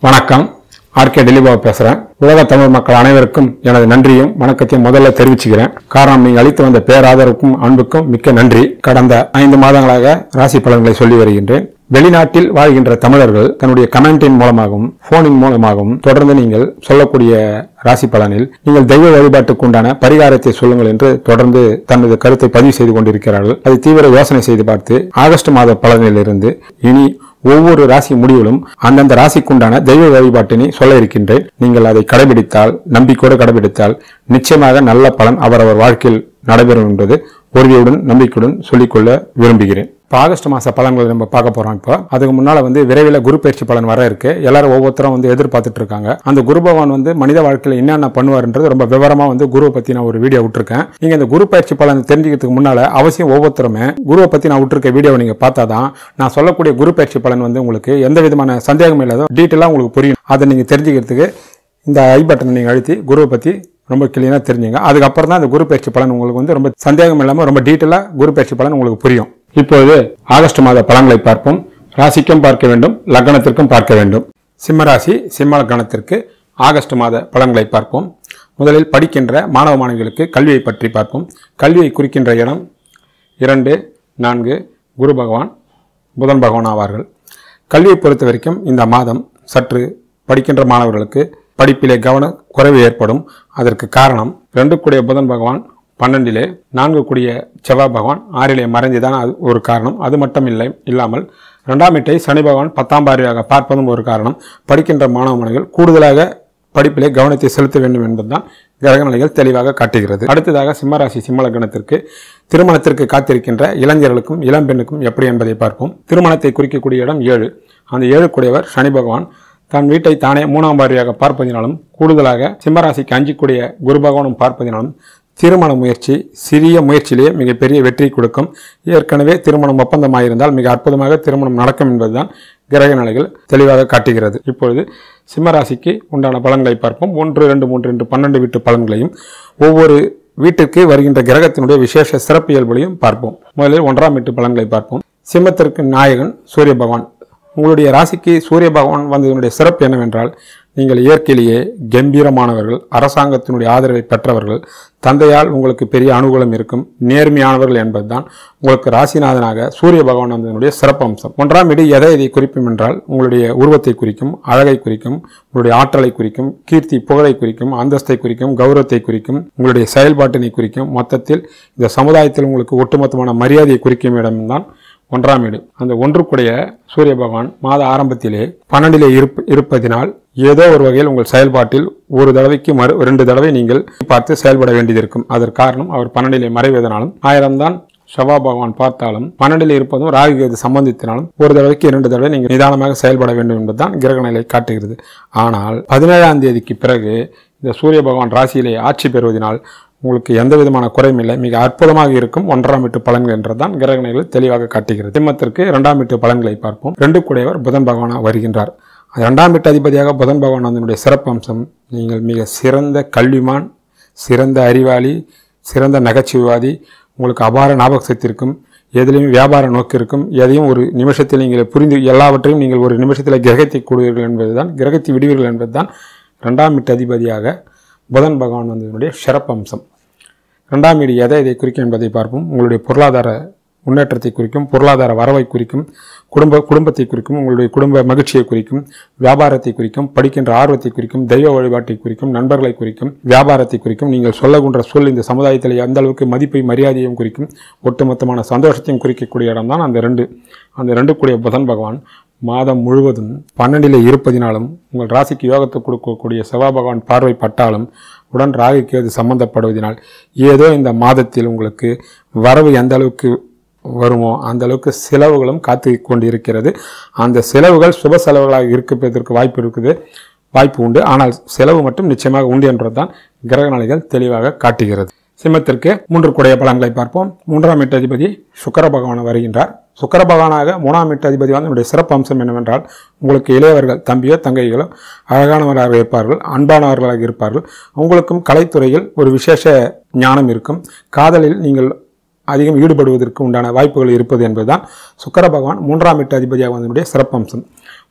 வணக்கம் ஆர்கே டெலிபாபு பேசுறேன் உலக தமிழ் மக்கள் அனைவருக்கும் எனது நன்றியும் வணக்கத்தையும் முதல்ல தெரிவிச்சுக்கிறேன் காரணம் நீங்க அளித்து வந்த பேராதரவுக்கும் அன்புக்கும் மிக்க நன்றி கடந்த ஐந்து மாதங்களாக ராசி பலன்களை சொல்லி வருகின்றேன் வெளிநாட்டில் வாழ்கின்ற தமிழர்கள் தன்னுடைய கமெண்டின் மூலமாகவும் போனின் மூலமாகவும் தொடர்ந்து நீங்கள் சொல்லக்கூடிய ராசி பலனில் நீங்கள் தெய்வ வழிபாட்டுக்கு உண்டான பரிகாரத்தை சொல்லுங்கள் என்று தொடர்ந்து தனது கருத்தை பதிவு செய்து கொண்டிருக்கிறார்கள் அதை தீவிர யோசனை செய்து பார்த்து ஆகஸ்ட் மாத பலனிலிருந்து இனி ஒவ்வொரு ராசி முடிவிலும் அந்தந்த ராசிக்குண்டான தெய்வ வழிபாட்டினை சொல்ல இருக்கின்றேன் நீங்கள் அதை கடைபிடித்தால் நம்பிக்கையோடு கடைபிடித்தால் நிச்சயமாக நல்ல பலன் அவரவர் வாழ்க்கையில் நடைபெறும் என்பது உறுதியுடன் நம்பிக்கையுடன் சொல்லிக்கொள்ள விரும்புகிறேன் இப்போ ஆகஸ்ட் மாச பலன்கள் நம்ம பார்க்க போறோம் இப்போ அதுக்கு முன்னால வந்து விரைவில் குரு பயிற்சி பலன் வர இருக்கு எல்லாரும் ஒவ்வொருத்தரும் வந்து எதிர்பார்த்துட்டு இருக்காங்க அந்த குரு பகவான் வந்து மனித வாழ்க்கையில் என்னென்ன பண்ணுவார்ன்றது ரொம்ப விவரமா வந்து குருவை பத்தி நான் ஒரு வீடியோ விட்டுருக்கேன் நீங்க இந்த குரு பயிற்சி பலன் தெரிஞ்சுக்கிறதுக்கு முன்னால அவசியம் ஒவ்வொருத்தருமே குருவை பத்தி நான் விட்டுருக்க வீடியோவை நீங்க பார்த்தாதான் நான் சொல்லக்கூடிய குரு பயிற்சி பலன் வந்து உங்களுக்கு எந்த விதமான சந்தேகம் இல்லாத டீட்டெயிலாக உங்களுக்கு புரியும் அதை நீங்க தெரிஞ்சுக்கிறதுக்கு இந்த ஐ பட்டனை நீங்க அழுத்தி குருவை பத்தி ரொம்ப கிளீனாக தெரிஞ்சுங்க அதுக்கப்புறம் தான் இந்த குரு பயிற்சி பலன் உங்களுக்கு வந்து ரொம்ப சந்தேகம் இல்லாமல் ரொம்ப டீட்டெயிலாக குரு பயிற்சி பலன் உங்களுக்கு புரியும் இப்பொழுது ஆகஸ்ட் மாத பலன்களை பார்ப்போம் ராசிக்கும் பார்க்க வேண்டும் லக்னத்திற்கும் பார்க்க வேண்டும் சிம்ம ராசி சிம்ம லக்னத்திற்கு ஆகஸ்ட் மாத பலன்களை பார்ப்போம் முதலில் படிக்கின்ற மாணவ மாணவிகளுக்கு கல்வியை பற்றி பார்ப்போம் கல்வியை குறிக்கின்ற இடம் இரண்டு நான்கு குரு பகவான் புதன் பகவான் ஆவார்கள் கல்வியை பொறுத்த வரைக்கும் இந்த மாதம் சற்று படிக்கின்ற மாணவர்களுக்கு படிப்பிலே கவன குறைவு ஏற்படும் அதற்கு காரணம் ரெண்டு கூடிய புதன் பகவான் பன்னெண்டிலே நான்கு கூடிய செவ்வாய் பகவான் ஆறிலே மறைந்துதான் அது ஒரு காரணம் அது மட்டும் இல்லை இல்லாமல் இரண்டாம் வீட்டை சனி பகவான் பத்தாம் பார்வையாக பார்ப்பதும் ஒரு காரணம் படிக்கின்ற மாணவ மாணவிகள் கூடுதலாக படிப்பிலே கவனத்தை செலுத்த வேண்டும் என்பதுதான் கிரகநிலைகள் தெளிவாக காட்டுகிறது அடுத்ததாக சிம்மராசி சிம்ம லக்னத்திற்கு திருமணத்திற்கு காத்திருக்கின்ற இளைஞர்களுக்கும் இளம்பெண்ணுக்கும் எப்படி என்பதை பார்ப்போம் திருமணத்தை குறிக்கக்கூடிய இடம் ஏழு அந்த ஏழுக்குடையவர் சனி பகவான் தன் வீட்டை தானே மூணாம் பார்வையாக பார்ப்பதினாலும் கூடுதலாக சிம்மராசிக்கு அஞ்சிக்கூடிய குரு பகவானும் பார்ப்பதினாலும் திருமண முயற்சி சிறிய முயற்சியிலேயே மிகப்பெரிய வெற்றி கொடுக்கும் ஏற்கனவே திருமணம் ஒப்பந்தமாயிருந்தால் மிக அற்புதமாக திருமணம் நடக்கும் என்பதுதான் கிரக நிலைகள் தெளிவாக காட்டுகிறது இப்பொழுது சிம்மராசிக்கு உண்டான பலன்களை பார்ப்போம் ஒன்று ரெண்டு மூன்று என்று பன்னெண்டு வீட்டு பலன்களையும் ஒவ்வொரு வீட்டிற்கு வருகின்ற கிரகத்தினுடைய விசேஷ சிறப்பியல்புகளையும் பார்ப்போம் முதலில் ஒன்றாம் வீட்டு பலன்களை பார்ப்போம் சிம்மத்திற்கு நாயகன் சூரிய பகவான் உங்களுடைய ராசிக்கு சூரிய பகவான் வந்ததனுடைய சிறப்பு என்னவென்றால் நீங்கள் இயற்கையிலேயே கம்பீரமானவர்கள் அரசாங்கத்தினுடைய ஆதரவை பெற்றவர்கள் தந்தையால் உங்களுக்கு பெரிய அனுகூலம் இருக்கும் நேர்மையானவர்கள் என்பதுதான் உங்களுக்கு ராசிநாதனாக சூரிய பகவான் வந்ததனுடைய சிறப்பம்சம் ஒன்றாம் வீடு எதை எதை குறிக்கும் என்றால் உங்களுடைய உருவத்தை குறிக்கும் அழகை குறிக்கும் உங்களுடைய ஆற்றலை குறிக்கும் கீர்த்தி புகழை குறிக்கும் அந்தஸ்தை குறிக்கும் கௌரவத்தை குறிக்கும் உங்களுடைய செயல்பாட்டினை குறிக்கும் மொத்தத்தில் இந்த சமுதாயத்தில் உங்களுக்கு ஒட்டுமொத்தமான மரியாதையை குறிக்கும் இடம்தான் ஒன்றாம் வீடு அந்த ஒன்றுக்குடைய சூரிய பகவான் மாத ஆரம்பத்திலே பன்னெண்டிலே இருப்ப இருப்பதினால் ஏதோ ஒரு வகையில் உங்கள் செயல்பாட்டில் ஒரு தடவைக்கு மறு ரெண்டு தடவை நீங்கள் பார்த்து செயல்பட வேண்டியது இருக்கும் அதற்கு காரணம் அவர் பன்னெண்டிலே மறைவதனாலும் ஆயிரம் தான் செவ்வா பகவான் பார்த்தாலும் பன்னெண்டில் இருப்பதும் ராகு கேது சம்பந்தித்தினாலும் ஒரு தடவைக்கு இரண்டு தடவை நீங்கள் நிதானமாக செயல்பட வேண்டும் என்பதுதான் கிரக நிலை காட்டுகிறது ஆனால் பதினேழாம் தேதிக்கு பிறகு இந்த சூரிய பகவான் ராசியிலே ஆட்சி பெறுவதனால் உங்களுக்கு எந்த விதமான குறையும் இல்லை மிக அற்புதமாக இருக்கும் ஒன்றாம் வீட்டு பலன்கள் என்றுதான் கிரகணைகள் தெளிவாக காட்டுகிறது சிம்மத்திற்கு இரண்டாம் வீட்டு பலன்களை பார்ப்போம் ரெண்டு கூடையவர் புதன் பகவானாக வருகின்றார் இரண்டாம் வீட்டு அதிபதியாக புதன் பகவான் அதனுடைய சிறப்பு அம்சம் நீங்கள் மிக சிறந்த கல்விமான் சிறந்த அறிவாளி சிறந்த நகைச்சுவாதி உங்களுக்கு அபார ஞாபக சக்தி இருக்கும் எதிலையும் வியாபார நோக்கு இருக்கும் எதையும் ஒரு நிமிஷத்தில் நீங்கள் புரிந்து எல்லாவற்றையும் நீங்கள் ஒரு நிமிஷத்தில் கிரகத்தை கூடுவீர்கள் என்பதுதான் கிரகத்தை விடுவீர்கள் என்பதுதான் இரண்டாம் வீட்டு அதிபதியாக புதன் பகவான் வந்ததனுடைய சிறப்பம்சம் இரண்டாம் வீடு எதை இதை குறிக்கும் என்பதை பார்ப்போம் உங்களுடைய பொருளாதார முன்னேற்றத்தை குறிக்கும் பொருளாதார வரவை குறிக்கும் குடும்ப குடும்பத்தை குறிக்கும் உங்களுடைய குடும்ப மகிழ்ச்சியை குறிக்கும் வியாபாரத்தை குறிக்கும் படிக்கின்ற ஆர்வத்தை குறிக்கும் தெய்வ வழிபாட்டை குறிக்கும் நண்பர்களை குறிக்கும் வியாபாரத்தை குறிக்கும் நீங்கள் சொல்லக்கூடிய சொல் இந்த சமுதாயத்தில் எந்த அளவுக்கு மதிப்பை மரியாதையும் குறிக்கும் ஒட்டுமொத்தமான சந்தோஷத்தையும் குறிக்கக்கூடிய இடம்தான் அந்த ரெண்டு அந்த ரெண்டு கூடிய புதன் பகவான் மாதம் முழுவதும் பன்னெண்டிலே இருப்பதினாலும் உங்கள் ராசிக்கு யோகத்தை கொடுக்கக்கூடிய செவ்வா பகவான் பார்வை பட்டாலும் உடன் ராகு கேது சம்பந்தப்படுவதனால் ஏதோ இந்த மாதத்தில் உங்களுக்கு வரவு எந்த அளவுக்கு வருமோ அந்த அளவுக்கு செலவுகளும் காத்து கொண்டிருக்கிறது அந்த செலவுகள் சுப செலவுகளாக இருப்பதற்கு வாய்ப்பு இருக்குது வாய்ப்பு உண்டு ஆனால் செலவு மட்டும் நிச்சயமாக உண்டு என்பதுதான் கிரகநிலைகள் தெளிவாக காட்டுகிறது சிம்மத்திற்கு மூன்று குடைய பலன்களை பார்ப்போம் மூன்றாம் வீட்டு அதிபதி சுக்கர பகவான் வருகின்றார் சுக்கர பகவானாக மூணாம் வீட்டு அதிபதி வந்து என்னுடைய சிறப்பு அம்சம் என்னவென்றால் உங்களுக்கு இளையவர்கள் தம்பியோ தங்கைகளோ அழகானவர்களாக இருப்பார்கள் அன்பானவர்களாக இருப்பார்கள் உங்களுக்கும் கலைத்துறையில் ஒரு விசேஷ ஞானம் இருக்கும் காதலில் நீங்கள் அதிகம் ஈடுபடுவதற்கு உண்டான வாய்ப்புகள் இருப்பது என்பதுதான் சுக்கர பகவான் மூன்றாம் வீட்டு அதிபதியாக வந்தனுடைய சிறப்பம்சம்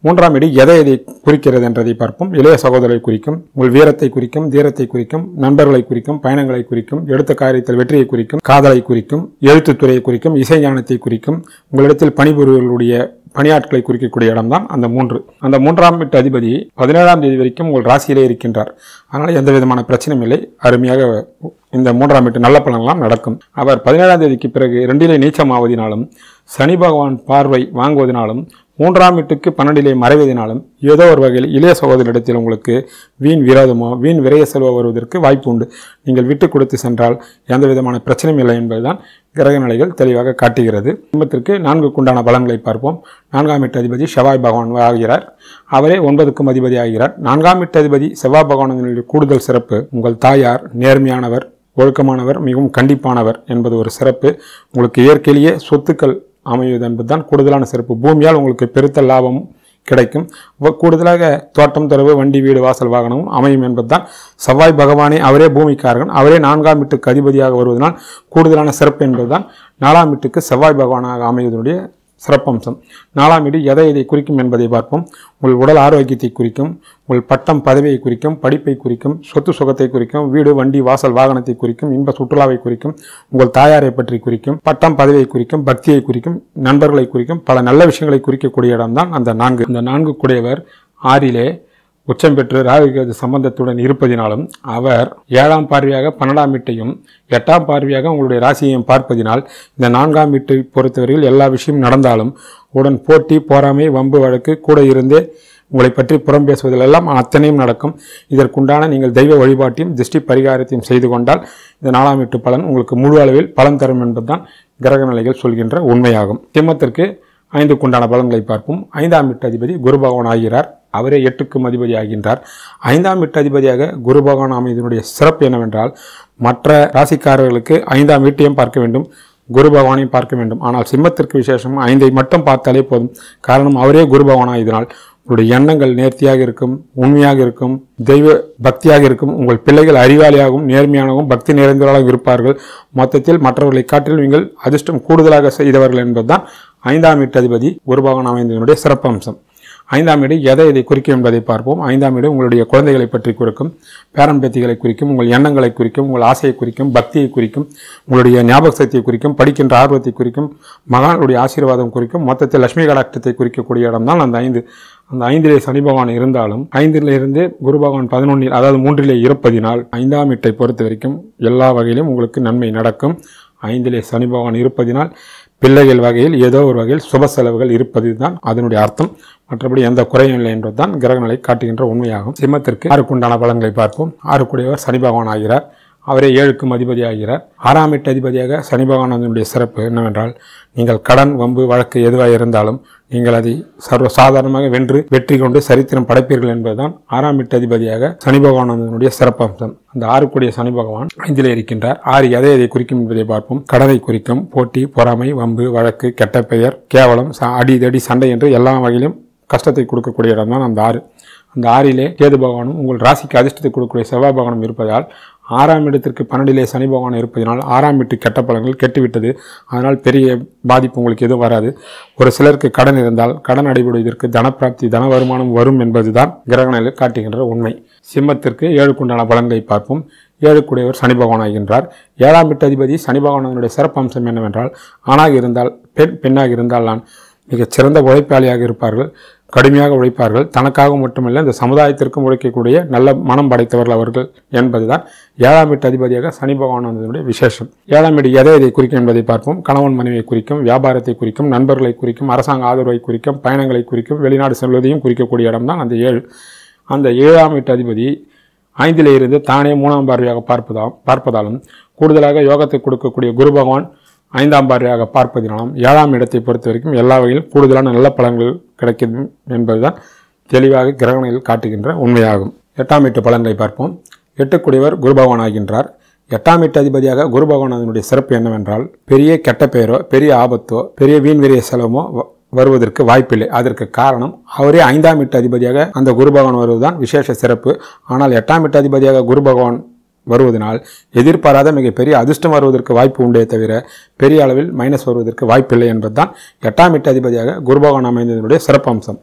மூன்றாம் இடி எதை எதை குறிக்கிறது என்றதை பார்ப்போம் இளைய சகோதரரை குறிக்கும் உங்கள் வீரத்தை குறிக்கும் தீரத்தை குறிக்கும் நண்பர்களை குறிக்கும் பயணங்களை குறிக்கும் எடுத்த காரியத்தில் வெற்றியை குறிக்கும் காதலை குறிக்கும் எழுத்துத்துறையை குறிக்கும் இசை ஞானத்தை குறிக்கும் உங்களிடத்தில் பணிபுரிவர்களுடைய பணியாட்களை குறிக்கக்கூடிய இடம்தான் அந்த மூன்று அந்த மூன்றாம் வீட்டு அதிபதி பதினேழாம் தேதி வரைக்கும் உங்கள் ராசியிலே இருக்கின்றார் அதனால் எந்த விதமான பிரச்சனையும் இல்லை அருமையாக இந்த மூன்றாம் வீட்டு நல்ல பலன்களாம் நடக்கும் அவர் பதினேழாம் தேதிக்கு பிறகு இரண்டிலே நீச்சமாவதினாலும் சனி பகவான் பார்வை வாங்குவதனாலும் மூன்றாம் வீட்டுக்கு பன்னெண்டிலே மறைவதனாலும் ஏதோ ஒரு வகையில் இளைய சகோதரிடத்தில் உங்களுக்கு வீண் விரோதமோ வீண் விரைய செலவோ வருவதற்கு வாய்ப்பு உண்டு நீங்கள் விட்டு கொடுத்து சென்றால் எந்த விதமான பிரச்சனையும் இல்லை என்பதுதான் கிரக நிலைகள் தெளிவாக காட்டுகிறது குடும்பத்திற்கு நான்குக்குண்டான பலன்களை பார்ப்போம் நான்காம் வீட்டு அதிபதி செவ்வாய் பகவான் ஆகிறார் அவரே ஒன்பதுக்கும் அதிபதி ஆகிறார் நான்காம் வீட்டு அதிபதி செவ்வாய் பகவானினுடைய கூடுதல் சிறப்பு உங்கள் தாயார் நேர்மையானவர் ஒழுக்கமானவர் மிகவும் கண்டிப்பானவர் என்பது ஒரு சிறப்பு உங்களுக்கு இயற்கையிலேயே சொத்துக்கள் அமைவது என்பதுதான் கூடுதலான சிறப்பு பூமியால் உங்களுக்கு பெருத்த லாபம் கிடைக்கும் வ- கூடுதலாக தோட்டம் துறவு வண்டி வீடு வாசல் வாகனமும் அமையும் என்பதுதான் செவ்வாய் பகவானே அவரே பூமிக்காரகன் அவரே நான்காம் வீட்டுக்கு அதிபதியாக வருவதனால் கூடுதலான சிறப்பு என்பதுதான் நாலாம் வீட்டுக்கு செவ்வாய் பகவானாக அமைவதனுடைய சிறப்பம்சம் நாலாம் வீடு எதை எதை குறிக்கும் என்பதை பார்ப்போம் உங்கள் உடல் ஆரோக்கியத்தை குறிக்கும் உங்கள் பட்டம் பதவியை குறிக்கும் படிப்பை குறிக்கும் சொத்து சுகத்தை குறிக்கும் வீடு வண்டி வாசல் வாகனத்தை குறிக்கும் இன்ப சுற்றுலாவை குறிக்கும் உங்கள் தாயாரை பற்றி குறிக்கும் பட்டம் பதவியை குறிக்கும் பக்தியை குறிக்கும் நண்பர்களை குறிக்கும் பல நல்ல விஷயங்களை குறிக்கக்கூடிய இடம்தான் அந்த நான்கு இந்த நான்கு குடையவர் ஆறிலே உச்சம் பெற்று ராகுகேது சம்பந்தத்துடன் இருப்பதினாலும் அவர் ஏழாம் பார்வையாக பன்னெண்டாம் வீட்டையும் எட்டாம் பார்வையாக உங்களுடைய ராசியையும் பார்ப்பதினால் இந்த நான்காம் வீட்டை பொறுத்தவரையில் எல்லா விஷயம் நடந்தாலும் உடன் போட்டி போராமை வம்பு வழக்கு கூட இருந்தே உங்களை பற்றி புறம் பேசுவதிலெல்லாம் அத்தனையும் நடக்கும் இதற்குண்டான நீங்கள் தெய்வ வழிபாட்டையும் திருஷ்டி பரிகாரத்தையும் செய்து கொண்டால் இந்த நாலாம் வீட்டு பலன் உங்களுக்கு முழு அளவில் பலன் தரும் என்பதுதான் கிரக நிலைகள் சொல்கின்ற உண்மையாகும் சிம்மத்திற்கு ஐந்துக்குண்டான பலன்களை பார்ப்போம் ஐந்தாம் வீட்டு அதிபதி குரு பகவான் ஆகிறார் அவரே எட்டுக்கும் அதிபதி ஆகின்றார் ஐந்தாம் வீட்டு அதிபதியாக குரு பகவான் அமைதியினுடைய சிறப்பு என்னவென்றால் மற்ற ராசிக்காரர்களுக்கு ஐந்தாம் வீட்டையும் பார்க்க வேண்டும் குரு பகவானையும் பார்க்க வேண்டும் ஆனால் சிம்மத்திற்கு விசேஷம் ஐந்தை மட்டும் பார்த்தாலே போதும் காரணம் அவரே குரு பகவான் ஆகியதனால் உங்களுடைய எண்ணங்கள் நேர்த்தியாக இருக்கும் உண்மையாக இருக்கும் தெய்வ பக்தியாக இருக்கும் உங்கள் பிள்ளைகள் அறிவாளியாகவும் நேர்மையாகவும் பக்தி நிறைந்தவர்களாகவும் இருப்பார்கள் மொத்தத்தில் மற்றவர்களை காட்டிலும் நீங்கள் அதிர்ஷ்டம் கூடுதலாக செய்தவர்கள் என்பதுதான் ஐந்தாம் வீட்டு அதிபதி குரு பகவான் அமைந்ததனுடைய சிறப்பம்சம் ஐந்தாம் வீடு எதை எதை குறிக்கும் என்பதை பார்ப்போம் ஐந்தாம் வீடு உங்களுடைய குழந்தைகளை பற்றி குறிக்கும் பேரம்பேத்திகளை குறிக்கும் உங்கள் எண்ணங்களை குறிக்கும் உங்கள் ஆசையை குறிக்கும் பக்தியை குறிக்கும் உங்களுடைய ஞாபக சக்தியை குறிக்கும் படிக்கின்ற ஆர்வத்தை குறிக்கும் மகானுடைய ஆசீர்வாதம் குறிக்கும் மொத்தத்தில் லட்சுமி கடாட்சத்தை குறிக்கக்கூடிய இடம்தான் அந்த ஐந்து அந்த ஐந்திலே சனி பகவான் இருந்தாலும் ஐந்தில் இருந்து குரு பகவான் பதினொன்றில் அதாவது மூன்றிலே இருப்பதினால் ஐந்தாம் வீட்டை பொறுத்த வரைக்கும் எல்லா வகையிலும் உங்களுக்கு நன்மை நடக்கும் ஐந்திலே சனி பகவான் இருப்பதினால் பிள்ளைகள் வகையில் ஏதோ ஒரு வகையில் சுப செலவுகள் இருப்பது தான் அதனுடைய அர்த்தம் மற்றபடி எந்த குறையும் இல்லை என்பதுதான் கிரகநிலை காட்டுகின்ற உண்மையாகும் சிம்மத்திற்கு ஆறுக்குண்டான பலன்களை பார்ப்போம் ஆறுக்குடையவர் சனி பகவான் ஆகிறார் அவரே ஏழுக்கும் அதிபதி ஆகிறார் ஆறாம் எட்டு அதிபதியாக சனி பகவானுடைய சிறப்பு என்னவென்றால் நீங்கள் கடன் வம்பு வழக்கு எதுவாக இருந்தாலும் நீங்கள் அதை சர்வ சாதாரணமாக வென்று வெற்றி கொண்டு சரித்திரம் படைப்பீர்கள் என்பதுதான் ஆறாம் எட்டு அதிபதியாக சனி பகவானுடைய சிறப்பம்சம் அந்த ஆறுக்குடைய சனி பகவான் ஐந்திலே இருக்கின்றார் ஆறு எதை எதை குறிக்கும் என்பதை பார்ப்போம் கடனை குறிக்கும் போட்டி பொறாமை வம்பு வழக்கு கெட்ட பெயர் கேவலம் ச- அடி தடி சண்டை என்று எல்லா வகையிலும் கஷ்டத்தை கொடுக்கக்கூடிய இடம்தான் அந்த ஆறு அந்த ஆறிலே கேது பகவானும் உங்கள் ராசிக்கு அதிர்ஷ்டத்தை கொடுக்கக்கூடிய செவ்வாய் பகவானும் இருப்பதால் ஆறாம் இடத்திற்கு பன்னெண்டிலே சனி பகவான் இருப்பதனால் ஆறாம் வீட்டு கெட்ட பலன்கள் கெட்டுவிட்டது அதனால் பெரிய பாதிப்பு உங்களுக்கு எதுவும் வராது ஒரு சிலருக்கு கடன் இருந்தால் கடன் அடைபடுவதற்கு தனப்பிராப்தி தன வருமானம் வரும் என்பதுதான் கிரகணில் காட்டுகின்ற உண்மை சிம்மத்திற்கு ஏழுக்குண்டான பலன்களை பார்ப்போம் ஏழுக்குடையவர் சனி பகவான் ஆகின்றார் ஏழாம் வீட்டு அதிபதி சனி பகவானுடைய சிறப்பம்சம் என்னவென்றால் ஆணாக இருந்தால் பெண் பெண்ணாக இருந்தால் நான் மிகச் சிறந்த உழைப்பாளியாக இருப்பார்கள் கடுமையாக உழைப்பார்கள் தனக்காக மட்டுமல்ல இந்த சமுதாயத்திற்கும் உழைக்கக்கூடிய நல்ல மனம் படைத்தவர்கள் அவர்கள் என்பதுதான் ஏழாம் வீட்டு அதிபதியாக சனி பகவான் வந்ததனுடைய விசேஷம் ஏழாம் வீடு எதை எதை குறிக்கும் என்பதை பார்ப்போம் கணவன் மனைவியை குறிக்கும் வியாபாரத்தை குறிக்கும் நண்பர்களை குறிக்கும் அரசாங்க ஆதரவை குறிக்கும் பயணங்களை குறிக்கும் வெளிநாடு செல்வதையும் குறிக்கக்கூடிய இடம்தான் அந்த ஏழு அந்த ஏழாம் வீட்டு அதிபதி ஐந்திலே இருந்து தானே மூணாம் பார்வையாக பார்ப்பதாம் பார்ப்பதாலும் கூடுதலாக யோகத்தை கொடுக்கக்கூடிய குரு பகவான் ஐந்தாம் பார்வையாக பார்ப்பதினாலும் ஏழாம் இடத்தை பொறுத்த வரைக்கும் எல்லா வகையிலும் கூடுதலான நல்ல பலன்கள் கிடைக்கும் என்பதுதான் தெளிவாக கிரகணியில் காட்டுகின்ற உண்மையாகும் எட்டாம் வீட்டு பலன்களை பார்ப்போம் எட்டுக்குடையவர் குரு பகவான் ஆகின்றார் எட்டாம் வீட்டு அதிபதியாக குரு பகவான் அதனுடைய சிறப்பு என்னவென்றால் பெரிய கெட்ட பெயரோ பெரிய ஆபத்தோ பெரிய வீண் விரிய செலவோ வ- வருவதற்கு வாய்ப்பில்லை அதற்கு காரணம் அவரே ஐந்தாம் வீட்டு அதிபதியாக அந்த குரு பகவான் வருவதுதான் விசேஷ சிறப்பு ஆனால் எட்டாம் வீட்டு அதிபதியாக குரு பகவான் வருவதனால் எதிர்பாராத மிகப்பெரிய அதிர்ஷ்டம் வருவதற்கு வாய்ப்பு உண்டே தவிர பெரிய அளவில் மைனஸ் வருவதற்கு வாய்ப்பில்லை என்பதுதான் எட்டாம் வீட்டு அதிபதியாக குரு பகவான் அமைந்ததனுடைய சிறப்பம்சம்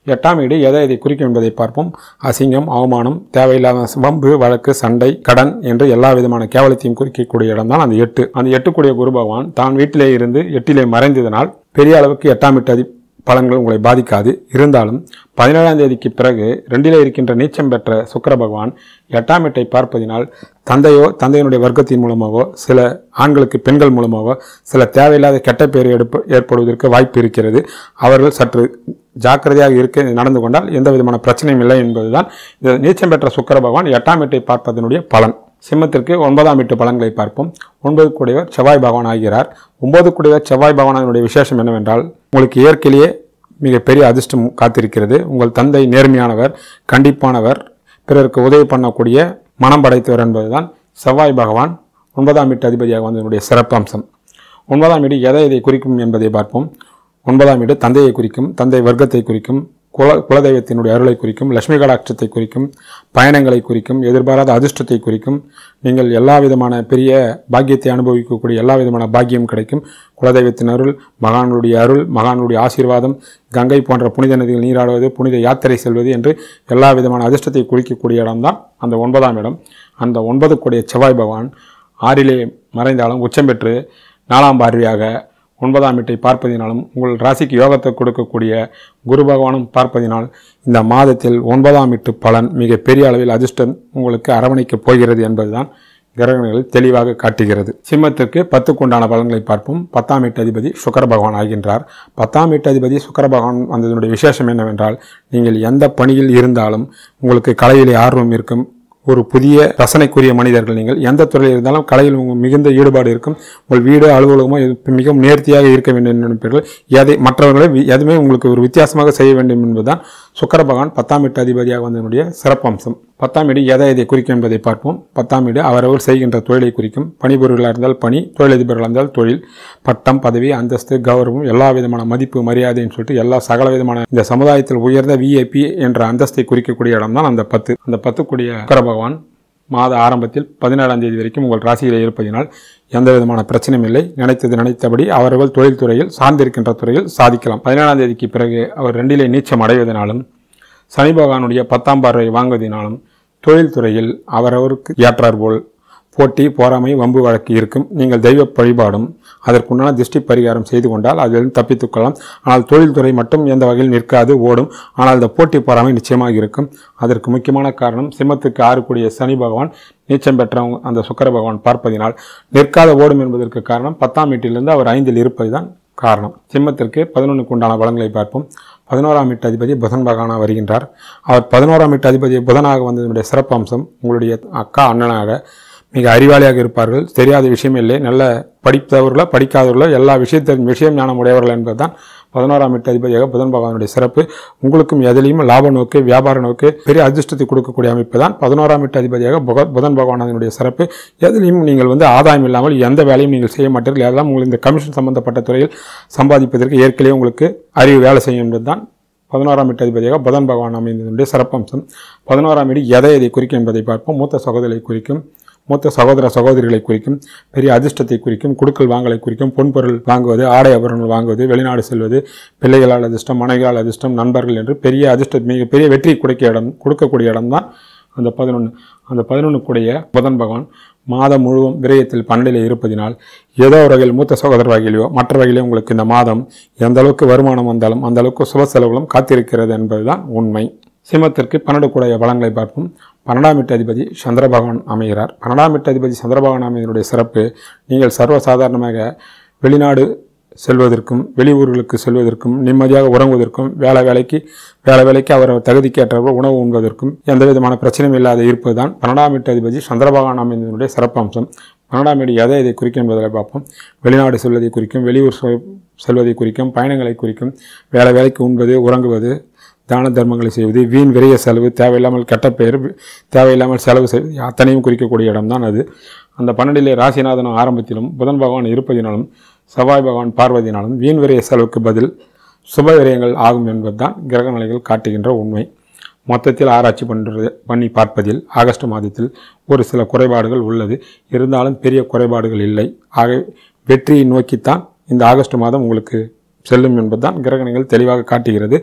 எட்டாம் வீடு எதை எதை குறிக்கும் என்பதை பார்ப்போம் அசிங்கம் அவமானம் தேவையில்லாத வம்பு வழக்கு சண்டை கடன் என்று எல்லா விதமான கேவலத்தையும் குறிக்கக்கூடிய இடம்தான் அந்த எட்டு அந்த எட்டுக்குடைய குரு பகவான் தான் வீட்டிலே இருந்து எட்டிலே மறைந்ததனால் பெரிய அளவுக்கு எட்டாம் வீட்டு அதி பலன்கள் உங்களை பாதிக்காது இருந்தாலும் பதினேழாம் தேதிக்கு பிறகு ரெண்டிலே இருக்கின்ற நீச்சம் பெற்ற சுக்கிர பகவான் எட்டாம் வீட்டை பார்ப்பதினால் தந்தையோ தந்தையினுடைய வர்க்கத்தின் மூலமாகவோ சில ஆண்களுக்கு பெண்கள் மூலமாகவோ சில தேவையில்லாத கெட்ட பெயர் எடுப்ப ஏற்படுவதற்கு வாய்ப்பு இருக்கிறது அவர்கள் சற்று ஜாக்கிரதையாக இருக்க நடந்து கொண்டால் எந்த விதமான பிரச்சனையும் இல்லை என்பதுதான் இந்த நீச்சம் பெற்ற சுக்கிர பகவான் எட்டாம் வீட்டை பார்ப்பதனுடைய பலன் சிம்மத்திற்கு ஒன்பதாம் வீட்டு பலன்களை பார்ப்போம் ஒன்பது கூடியவர் செவ்வாய் பகவான் ஆகிறார் ஒன்பது கூடியவர் செவ்வாய் பகவானுடைய விசேஷம் என்னவென்றால் உங்களுக்கு இயற்கையிலேயே மிகப்பெரிய அதிர்ஷ்டம் காத்திருக்கிறது உங்கள் தந்தை நேர்மையானவர் கண்டிப்பானவர் பிறருக்கு உதவி பண்ணக்கூடிய மனம் படைத்தவர் என்பதுதான் செவ்வாய் பகவான் ஒன்பதாம் வீட்டு அதிபதியாக வந்ததனுடைய சிறப்பம்சம் ஒன்பதாம் வீடு எதை எதை குறிக்கும் என்பதை பார்ப்போம் ஒன்பதாம் வீடு தந்தையை குறிக்கும் தந்தை வர்க்கத்தை குறிக்கும் குல குலதெய்வத்தினுடைய அருளை குறிக்கும் லட்சுமி கடாட்சத்தை குறிக்கும் பயணங்களை குறிக்கும் எதிர்பாராத அதிர்ஷ்டத்தை குறிக்கும் நீங்கள் எல்லா விதமான பெரிய பாக்கியத்தை அனுபவிக்கக்கூடிய எல்லா விதமான பாக்கியம் கிடைக்கும் குலதெய்வத்தின் அருள் மகானுடைய அருள் மகானுடைய ஆசீர்வாதம் கங்கை போன்ற புனித நதிகள் நீராடுவது புனித யாத்திரை செல்வது என்று எல்லா விதமான அதிர்ஷ்டத்தை குறிக்கக்கூடிய இடம்தான் அந்த ஒன்பதாம் இடம் அந்த ஒன்பது கூடிய செவ்வாய் பகவான் ஆறிலே மறைந்தாலும் உச்சம் பெற்று நாலாம் பார்வையாக ஒன்பதாம் வீட்டை பார்ப்பதினாலும் உங்கள் ராசிக்கு யோகத்தை கொடுக்கக்கூடிய குரு பகவானும் பார்ப்பதினால் இந்த மாதத்தில் ஒன்பதாம் வீட்டு பலன் மிக பெரிய அளவில் அதிர்ஷ்டம் உங்களுக்கு அரவணைக்கப் போகிறது என்பதுதான் கிரகங்கள் தெளிவாக காட்டுகிறது சிம்மத்திற்கு பத்துக்குண்டான பலன்களை பார்ப்போம் பத்தாம் வீட்டு அதிபதி சுக்கர பகவான் ஆகின்றார் பத்தாம் வீட்டு அதிபதி சுக்கர பகவான் வந்ததனுடைய விசேஷம் என்னவென்றால் நீங்கள் எந்த பணியில் இருந்தாலும் உங்களுக்கு கலையிலே ஆர்வம் இருக்கும் ஒரு புதிய ரசனைக்குரிய மனிதர்கள் நீங்கள் எந்த துறையில் இருந்தாலும் கலையில் உங்கள் மிகுந்த ஈடுபாடு இருக்கும் உங்கள் வீடு அலுவலகமோ இது மிகவும் நேர்த்தியாக இருக்க வேண்டும் என்று நினைப்பீர்கள் எதை மற்றவர்களை வி- எதுவுமே உங்களுக்கு ஒரு வித்தியாசமாக செய்ய வேண்டும் என்பதுதான் சுக்கர பகவான் பத்தாம் வீட்டு அதிபதியாக வந்ததனுடைய சிறப்பம்சம் பத்தாம் வீடு எதை எதை குறிக்கும் என்பதை பார்ப்போம் பத்தாம் வீடு அவரவர் செய்கின்ற தொழிலை குறிக்கும் பணிபுரிகளாக இருந்தால் பணி தொழிலதிபர்களாக இருந்தால் தொழில் பட்டம் பதவி அந்தஸ்து கௌரவம் எல்லா விதமான மதிப்பு மரியாதைன்னு சொல்லிட்டு எல்லா சகல விதமான இந்த சமுதாயத்தில் உயர்ந்த விஐபி என்ற அந்தஸ்தை குறிக்கக்கூடிய இடம் தான் அந்த பத்து அந்த பத்துக்குடிய சுக்கிர பகவான் மாத ஆரம்பத்தில் பதினேழாம் தேதி வரைக்கும் உங்கள் ராசியிலே இருப்பதினால் எந்த விதமான பிரச்சனையும் இல்லை நினைத்தது நினைத்தபடி அவர்கள் தொழில்துறையில் சார்ந்திருக்கின்ற துறையில் சாதிக்கலாம் பதினேழாம் தேதிக்கு பிறகு அவர் ரெண்டிலே நீச்சம் அடைவதனாலும் சனி பகவானுடைய பத்தாம் பார்வை வாங்குவதினாலும் தொழில்துறையில் அவரவருக்கு ஏற்றாற்போல் போட்டி பொறாமை வம்பு வழக்கு இருக்கும் நீங்கள் தெய்வ வழிபாடும் அதற்குண்டான திருஷ்டி பரிகாரம் செய்து கொண்டால் அதிலிருந்து தப்பித்துக் கொள்ளலாம் ஆனால் தொழில்துறை மட்டும் எந்த வகையில் நிற்காது ஓடும் ஆனால் இந்த போட்டி பொறாமை நிச்சயமாக இருக்கும் அதற்கு முக்கியமான காரணம் சிம்மத்துக்கு ஆறுக்கூடிய சனி பகவான் நீச்சம் பெற்றவங்க அந்த சுக்கிர பகவான் பார்ப்பதினால் நிற்காத ஓடும் என்பதற்கு காரணம் பத்தாம் வீட்டிலிருந்து அவர் ஐந்தில் இருப்பதுதான் காரணம் சிம்மத்திற்கு பதினொன்றுக்கு உண்டான பலன்களை பார்ப்போம் பதினோராம் வீட்டு அதிபதி புதன் பகவானாக வருகின்றார் அவர் பதினோராம் வீட்டு அதிபதி புதனாக வந்ததனுடைய சிறப்பம்சம் உங்களுடைய அக்கா அண்ணனாக மிக அறிவாளியாக இருப்பார்கள் தெரியாத விஷயம் இல்லை நல்ல படித்தவர்களோ படிக்காதவர்களோ எல்லா விஷயத்தின் விஷயம் ஞானம் உடையவர்கள் என்பதுதான் பதினோராம் வீட்டு அதிபதியாக புதன் பகவானுடைய சிறப்பு உங்களுக்கும் எதிலையும் லாப நோக்கு வியாபார நோக்கு பெரிய அதிர்ஷ்டத்தை கொடுக்கக்கூடிய அமைப்பு தான் பதினோராம் வீட்டு அதிபதியாக புக- புதன் பகவானுடைய சிறப்பு எதிலையும் நீங்கள் வந்து ஆதாயம் இல்லாமல் எந்த வேலையும் நீங்கள் செய்ய மாட்டீர்கள் எல்லாம் உங்களுக்கு இந்த கமிஷன் சம்பந்தப்பட்ட துறையில் சம்பாதிப்பதற்கு ஏற்கனவே உங்களுக்கு அறிவு வேலை செய்யும் என்பதுதான் பதினோராம் வீட்டு அதிபதியாக புதன் பகவான் அமைந்ததனுடைய சிறப்பம்சம் பதினோராம் வீடு எதை எதை குறிக்கும் என்பதை பார்ப்போம் மூத்த சகோதரிகளை குறிக்கும் மூத்த சகோதர சகோதரிகளை குறிக்கும் பெரிய அதிர்ஷ்டத்தை குறிக்கும் குடுக்கல் வாங்கலை குறிக்கும் பொன்பொருள் வாங்குவது ஆடை ஆபரணங்கள் வாங்குவது வெளிநாடு செல்வது பிள்ளைகளால் அதிர்ஷ்டம் மனைவிகளால் அதிர்ஷ்டம் நண்பர்கள் என்று பெரிய அதிர்ஷ்ட மிக பெரிய வெற்றி கொடுக்க இடம் கொடுக்கக்கூடிய இடம்தான் அந்த பதினொன்று அந்த பதினொன்றுக்குடைய புதன் பகவான் மாதம் முழுவதும் விரயத்தில் பன்னெண்டிலே இருப்பதினால் ஏதோ ஒரு வகையில் மூத்த சகோதர வகையிலோ மற்ற வகையிலோ உங்களுக்கு இந்த மாதம் எந்த அளவுக்கு வருமானம் வந்தாலும் அந்த அளவுக்கு சுப செலவுகளும் காத்திருக்கிறது என்பதுதான் உண்மை சிம்மத்திற்கு பன்னெண்டு கூடிய பலன்களை பார்ப்போம் பன்னெண்டாம் வீட்டு அதிபதி சந்திர பகவான் அமைகிறார் பன்னெண்டாம் வீட்டு அதிபதி சந்திர பகவான் அமைவதனுடைய சிறப்பு நீங்கள் சர்வசாதாரணமாக வெளிநாடு செல்வதற்கும் வெளியூர்களுக்கு செல்வதற்கும் நிம்மதியாக உறங்குவதற்கும் வேலை வேலைக்கு வேலை வேலைக்கு அவர் தகுதிக்கு ஏற்றவர்கள் உணவு உண்பதற்கும் எந்த விதமான பிரச்சனையும் இல்லாத இருப்பதுதான் பன்னெண்டாம் வீட்டு அதிபதி சந்திர பகவான் அமைந்ததனுடைய சிறப்பம்சம் பன்னெண்டாம் வீடு எதை இதை குறிக்கும் என்பதை பார்ப்போம் வெளிநாடு செல்வதை குறிக்கும் வெளியூர் செல்- செல்வதை குறிக்கும் பயணங்களை குறிக்கும் வேலை வேலைக்கு உண்பது உறங்குவது தான தர்மங்களை செய்வது வீண் விரைய செலவு தேவையில்லாமல் கெட்ட பெயர் தேவையில்லாமல் செலவு செய்வது அத்தனையும் குறிக்கக்கூடிய இடம்தான் அது அந்த பன்னெண்டிலே ராசிநாதனும் ஆரம்பத்திலும் புதன் பகவான் இருப்பதினாலும் செவ்வாய் பகவான் பார்வதினாலும் வீண் விரைய செலவுக்கு பதில் சுப விரயங்கள் ஆகும் என்பதுதான் கிரக நிலைகள் காட்டுகின்ற உண்மை மொத்தத்தில் ஆராய்ச்சி பண்ணுறது பண்ணி பார்ப்பதில் ஆகஸ்ட் மாதத்தில் ஒரு சில குறைபாடுகள் உள்ளது இருந்தாலும் பெரிய குறைபாடுகள் இல்லை ஆக வெற்றியை நோக்கித்தான் இந்த ஆகஸ்ட் மாதம் உங்களுக்கு செல்லும் என்பதுதான் கிரகணங்கள் தெளிவாக காட்டுகிறது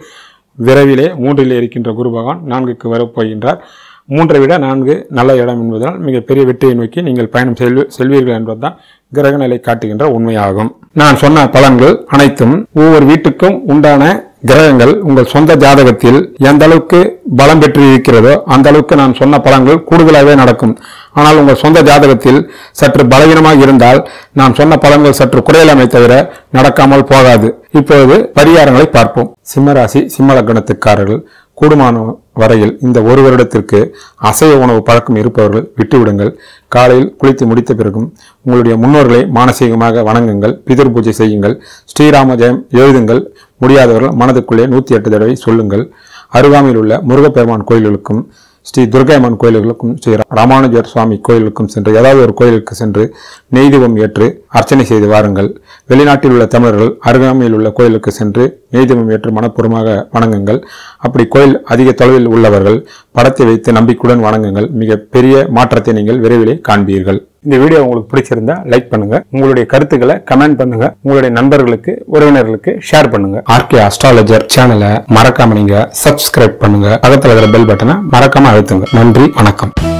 விரைவிலே மூன்றிலே இருக்கின்ற குரு பகவான் நான்குக்கு வரப்போகின்றார் மூன்றை விட நான்கு நல்ல இடம் என்பதால் மிகப்பெரிய வெற்றியை நோக்கி நீங்கள் பயணம் செல்வ செல்வீர்கள் என்பதுதான் கிரகநிலை காட்டுகின்ற உண்மையாகும் நான் சொன்ன பலன்கள் அனைத்தும் ஒவ்வொரு வீட்டுக்கும் உண்டான கிரகங்கள் உங்கள் சொந்த ஜாதகத்தில் எந்த அளவுக்கு பலம் பெற்று இருக்கிறதோ அந்த அளவுக்கு நான் சொன்ன பலன்கள் கூடுதலாகவே நடக்கும் ஆனால் உங்கள் சொந்த ஜாதகத்தில் சற்று பலவீனமாக இருந்தால் நான் சொன்ன பலன்கள் சற்று குறையலாமே தவிர நடக்காமல் போகாது இப்பொழுது பரிகாரங்களை பார்ப்போம் சிம்மராசி சிம்ம லக்னத்துக்காரர்கள் கூடுமான வரையில் இந்த ஒரு வருடத்திற்கு அசைவ உணவு பழக்கம் இருப்பவர்கள் விட்டுவிடுங்கள் காலையில் குளித்து முடித்த பிறகும் உங்களுடைய முன்னோர்களை மானசீகமாக வணங்குங்கள் பிதிர் பூஜை செய்யுங்கள் ஸ்ரீராம ஜெயம் எழுதுங்கள் முடியாதவர்கள் மனதுக்குள்ளே நூற்றி எட்டு தடவை சொல்லுங்கள் அருகாமையில் உள்ள முருகப்பெருமான் கோயில்களுக்கும் ஸ்ரீ துர்கையம்மன் கோயில்களுக்கும் ஸ்ரீ ராமானுஜர் சுவாமி கோயிலுக்கும் சென்று ஏதாவது ஒரு கோயிலுக்கு சென்று நெய் தீபம் ஏற்று அர்ச்சனை செய்து வாருங்கள் வெளிநாட்டில் உள்ள தமிழர்கள் அருகாமையில் உள்ள கோயிலுக்கு சென்று நெய் தீபம் ஏற்று மனப்பூர்வமாக வணங்குங்கள் அப்படி கோயில் அதிக தொலைவில் உள்ளவர்கள் படத்தை வைத்து நம்பிக்கையுடன் வணங்குங்கள் மிக பெரிய மாற்றத்தை நீங்கள் விரைவிலே காண்பீர்கள் இந்த வீடியோ உங்களுக்கு பிடிச்சிருந்தா லைக் பண்ணுங்க உங்களுடைய கருத்துக்களை கமெண்ட் பண்ணுங்க உங்களுடைய நண்பர்களுக்கு உறவினர்களுக்கு ஷேர் பண்ணுங்க ஆர்கே அஸ்ட்ராலஜர் சேனலை மறக்காம நீங்க சப்ஸ்கிரைப் பண்ணுங்க பக்கத்துல இருக்கிற பெல் பட்டனை மறக்காம அழுத்துங்க நன்றி வணக்கம்